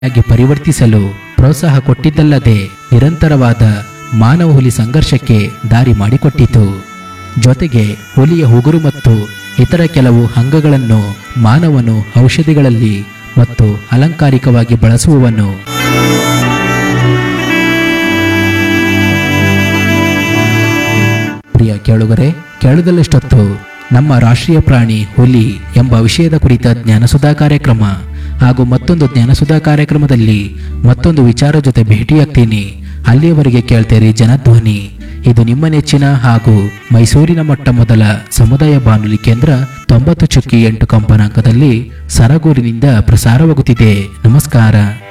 ಆಗಿ ಪರಿವರ್ತಿಸಲು ಪ್ರೋತ್ಸಾಹ ಕೊಟ್ಟಿದ್ದಲ್ಲದೆ ನಿರಂತರವಾದ ಮಾನವ ಹುಲಿ ಸಂಘರ್ಷಕ್ಕೆ ದಾರಿ ಮಾಡಿಕೊಟ್ಟಿತು ಜೊತೆಗೆ ಹುಲಿಯ ಉಗುರು ಮತ್ತು ಇತರ ಕೆಲವು ಅಂಗಗಳನ್ನು ಮಾನವನು ಔಷಧಿಗಳಲ್ಲಿ ಮತ್ತು ಅಲಂಕಾರಿಕವಾಗಿ ಬಳಸುವವನು ಪ್ರಿಯ ಕೇಳುಗರೆ ಕೇಳುದಲ್ಲಿಷ್ಟೊತ್ತು ನಮ್ಮ ರಾಷ್ಟ್ರೀಯ ಪ್ರಾಣಿ ಹುಲಿ ಎಂಬ ವಿಷಯದ ಕುರಿತ ಜ್ಞಾನಸುಧಾ ಕಾರ್ಯಕ್ರಮ ಹಾಗೂ ಮತ್ತೊಂದು ಜ್ಞಾನಸುಧಾ ಕಾರ್ಯಕ್ರಮದಲ್ಲಿ ಮತ್ತೊಂದು ವಿಚಾರ ಜೊತೆ ಭೇಟಿಯಾಗ್ತೀನಿ ಅಲ್ಲಿಯವರೆಗೆ ಕೇಳ್ತೇರಿ ಜನಧ್ವನಿ ಇದು ನಿಮ್ಮ ನೆಚ್ಚಿನ ಹಾಗೂ ಮೈಸೂರಿನ ಮೊಟ್ಟ ಮೊದಲ ಸಮುದಾಯ ಬಾನುಲಿ ಕೇಂದ್ರ ತೊಂಬತ್ತು ಚುಕ್ಕಿ ಎಂಟು ಕಂಪನಾಂಕದಲ್ಲಿ ಸರಗೂರಿನಿಂದ ಪ್ರಸಾರವಾಗುತ್ತಿದೆ ನಮಸ್ಕಾರ